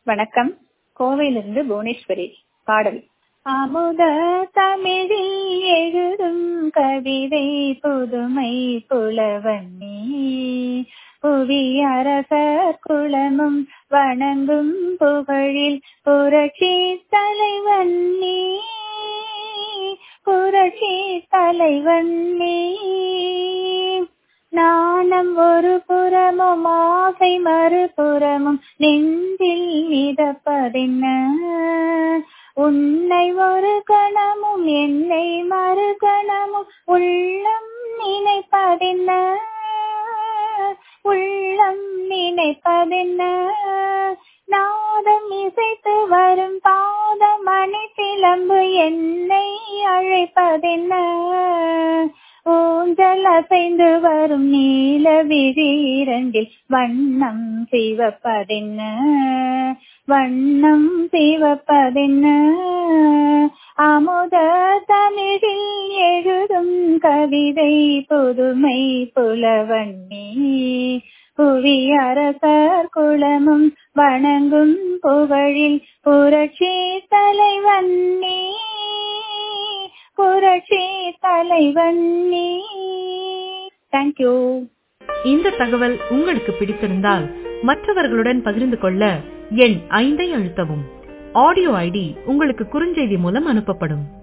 வணக்கம் கோவையிலிருந்து புவனேஸ்வரி பாடல் அமுத தமிழில் எழுதும் கவிதை புதுமை புலவன் நீ புவி அரசர் குளமும் வணங்கும் புகழில் புரட்சி தலைவன் நீ புரட்சி தலைவன் நீ நாணம் ஒரு புறமும் ஆசை மறுபுறமும் நெஞ்சில் மிதப்பதென்ன உன்னை ஒரு கணமும் என்னை மறு கணமும் உள்ளம் நினைப்பதென்ன உள்ளம் நினைப்பதென்ன நாதம் இசைத்து வரும் பாதம் அணைத்திலம்பு என்னை அழைப்பதென்ன ஊஞ்சல் அசைந்து வரும் நீல விழி இரண்டில் வண்ணம் சிவப்பதென்ன வண்ணம் சிவப்பதென்ன அமுத தமிழில் எழுதும் கவிதை புதுமை புலவன் நீ புவி அரசர் குளமும் வணங்கும் புகழில் புரட்சி தலைவன் நீ புரட்சி தலைவன் நீ தேங்க்யூ இந்த தகவல் உங்களுக்கு பிடித்திருந்தால் மற்றவர்களுடன் பகிர்ந்து கொள்ள எண் ஐந்தை அழுத்தவும் ஆடியோ ஐடி உங்களுக்கு குறுஞ்செய்தி மூலம் அனுப்பப்படும்